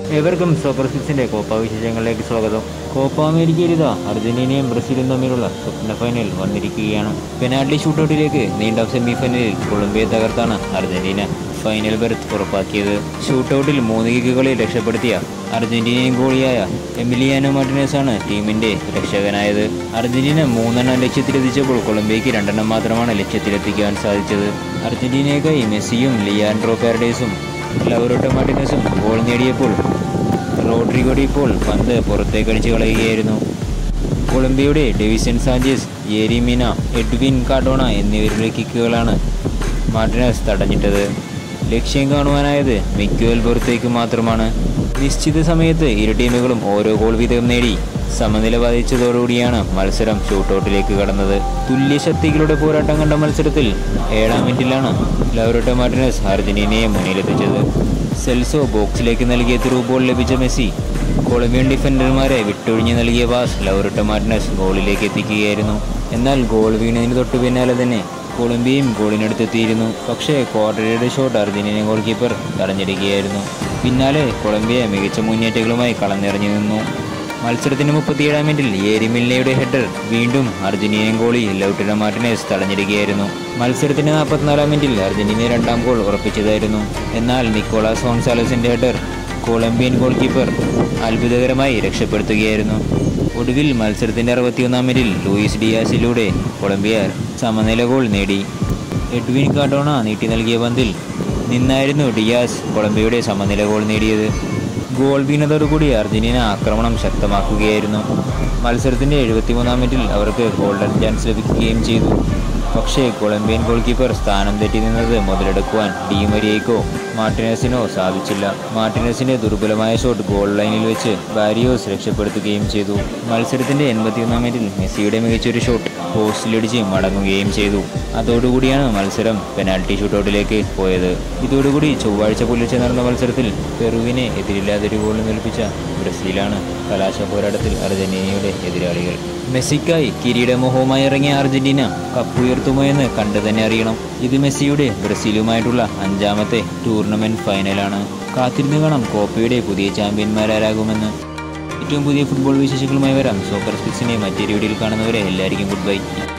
ഏവർക്കും super സിക്സിന്റെ Copa വിശേഷങ്ങളിലേക്ക് സ്വാഗതം കോപ്പ അമേരിക്കയിൽ ഇതാ അർജന്റീനയും ബ്രസീലും തമ്മിലുള്ള സ്വപ്ന ഫൈനൽ വന്നിരിക്കുകയാണ് പെനാൽറ്റി ഷൂട്ടൌട്ടിലേക്ക് നീണ്ട സെമി ഫൈനലിൽ കൊളംബിയയെ തകർത്താണ് അർജന്റീന ഫൈനൽ ബെർത്ത് ഉറപ്പാക്കിയത് ഷൂട്ടൌട്ടിൽ മൂന്ന് കിക്കുകളിൽ രക്ഷപ്പെടുത്തിയ അർജന്റീനിയൻ ഗോളിയായ എമിലിയാനോ മാർട്ടിനസാണ് ടീമിന്റെ രക്ഷകനായത് അർജന്റീന മൂന്നെണ്ണം ലക്ഷ്യത്തിലെത്തിച്ചപ്പോൾ കൊളംബിയയ്ക്ക് രണ്ടെണ്ണം മാത്രമാണ് ലക്ഷ്യത്തിലെത്തിക്കാൻ സാധിച്ചത് അർജന്റീനയ്ക്കായി മെസ്സിയും ലിയാൻഡ്രോ പാരഡൈസും ലൗറോട്ടോ മാർട്ടിനസും ഗോൾ നേടിയപ്പോൾ റോഡ്രിഗോഡി ഇപ്പോൾ പന്ത് പുറത്തേക്കടിച്ച് കളയുകയായിരുന്നു കൊളംബിയയുടെ Davinson Sanchez Yerry Mina Edwin Cardona എന്നിവരുടെ കിക്കുകളാണ് മാർട്ടിനസ് തടഞ്ഞിട്ടത് ലക്ഷ്യം കാണുവാനായത് മിക്യുവൽ പുറത്തേക്ക് മാത്രമാണ് നിശ്ചിത സമയത്ത് ഇരു ടീമുകളും ഓരോ ഗോൾ വീതം നേടി സമനില ബാധിച്ചതോടുകൂടിയാണ് മത്സരം ഷൂട്ടൌട്ടിലേക്ക് കടന്നത് തുല്യ ശക്തികളുടെ പോരാട്ടം കണ്ട മത്സരത്തിൽ ഏഴാം മിനിറ്റിലാണ് ലൗറോട്ടോ മാർട്ടിനസ് അർജന്റീനയെ മുന്നിലെത്തിച്ചത് സെൽസോ ബോക്സിലേക്ക് നൽകിയ ത്രൂ ബോൾ ലഭിച്ച മെസ്സി കൊളംബിയൻ ഡിഫൻഡർമാരെ വിട്ടൊഴിഞ്ഞ് നൽകിയ പാസ് ലൗറട്ടോ മാർട്ടിനസ് ഗോളിലേക്ക് എത്തിക്കുകയായിരുന്നു എന്നാൽ ഗോൾ വീണതിന് തൊട്ടു പിന്നാലെ തന്നെ കൊളംബിയയും ഗോളിനടുത്തെത്തിയിരുന്നു പക്ഷേ ക്വാർട്ടറയുടെ ഷോട്ട് അർജന്റീന ഗോൾ കീപ്പർ തടഞ്ഞിടുകയായിരുന്നു പിന്നാലെ കൊളംബിയ മികച്ച മുന്നേറ്റങ്ങളുമായി കളന്നിറങ്ങി നിന്നു മത്സരത്തിന് മുപ്പത്തിയേഴാം മിനിറ്റിൽ ഏരിമില്ലയുടെ ഹെഡർ വീണ്ടും അർജന്റീനിയൻ ഗോളി ലൗട്ടിന മാർട്ടിനസ് തടഞ്ഞിടുകയായിരുന്നു മത്സരത്തിന് നാൽപ്പത്തിനാലാം മിനിറ്റിൽ അർജന്റീന രണ്ടാം ഗോൾ ഉറപ്പിച്ചതായിരുന്നു എന്നാൽ നിക്കോളാസ് ഹോൺസാലസിന്റെ ഹെഡർ കൊളംബിയൻ ഗോൾ കീപ്പർ അത്ഭുതകരമായി രക്ഷപ്പെടുത്തുകയായിരുന്നു ഒടുവിൽ മത്സരത്തിന്റെ അറുപത്തിയൊന്നാം മിനിറ്റിൽ ലൂയിസ് ഡിയാസിലൂടെ കൊളംബിയ സമനില ഗോൾ നേടി എഡ്വിൻ കാർഡോണ നീട്ടി നൽകിയ പന്തിൽ നിന്നായിരുന്നു ഡിയാസ് കൊളംബിയയുടെ സമനില ഗോൾ നേടിയത് ഗോൾ വീണതോടുകൂടി അർജന്റീന ആക്രമണം ശക്തമാക്കുകയായിരുന്നു മത്സരത്തിന്റെ എഴുപത്തിമൂന്നാം മിനിറ്റിൽ അവർക്ക് ഗോൾഡൻ ചാൻസ് ലഭിക്കുകയും ചെയ്തു പക്ഷേ കൊളംബിയൻ ഗോൾ കീപ്പർ സ്ഥാനം തെറ്റി നിന്നത് മുതലെടുക്കുവാൻ ഡിമരിയയ്ക്കോ മാർട്ടിനസിനോ സാധിച്ചില്ല മാർട്ടിനസിന്റെ ദുർബലമായ ഷോട്ട് ഗോൾ ലൈനിൽ വെച്ച് ബാരിയോസ് രക്ഷപ്പെടുത്തുകയും ചെയ്തു മത്സരത്തിന്റെ എൺപത്തിയൊന്നാം മിനിറ്റിൽ മെസ്സിയുടെ മികച്ചൊരു ഷോട്ട് പോസ്റ്റിലിടിച്ച് മടങ്ങുകയും ചെയ്തു അതോടുകൂടിയാണ് മത്സരം പെനാൽറ്റി ഷൂട്ടൗട്ടിലേക്ക് പോയത് ഇതോടുകൂടി ചൊവ്വാഴ്ച പുലർച്ചെ നടന്ന മത്സരത്തിൽ പെറുവിനെ എതിരില്ലാതൊരു ഗോൾ നിൽപ്പിച്ച ബ്രസീലാണ് കലാശ പോരാട്ടത്തിൽ അർജന്റീനയുടെ എതിരാളികൾ മെസ്സിക്കായി കിരീടമോഹവുമായി ഇറങ്ങിയ അർജന്റീന കപ്പുയർത്തുമോ എന്ന് കണ്ടു തന്നെ അറിയണം ഇത് മെസ്സിയുടെ ബ്രസീലുമായിട്ടുള്ള അഞ്ചാമത്തെ ടൂർണമെന്റ് ഫൈനലാണ് കാത്തിരുന്ന് കാണാം കോപ്പയുടെ പുതിയ ചാമ്പ്യന്മാരാരാകുമെന്ന് ഏറ്റവും പുതിയ ഫുട്ബോൾ വിശേഷങ്ങളുമായി വരാം സൂപ്പർ സ്പിക്സിനെ മറ്റൊരു വീഡിയോയിൽ കാണുന്നവരെ എല്ലാവർക്കും ഗുഡ് ബൈ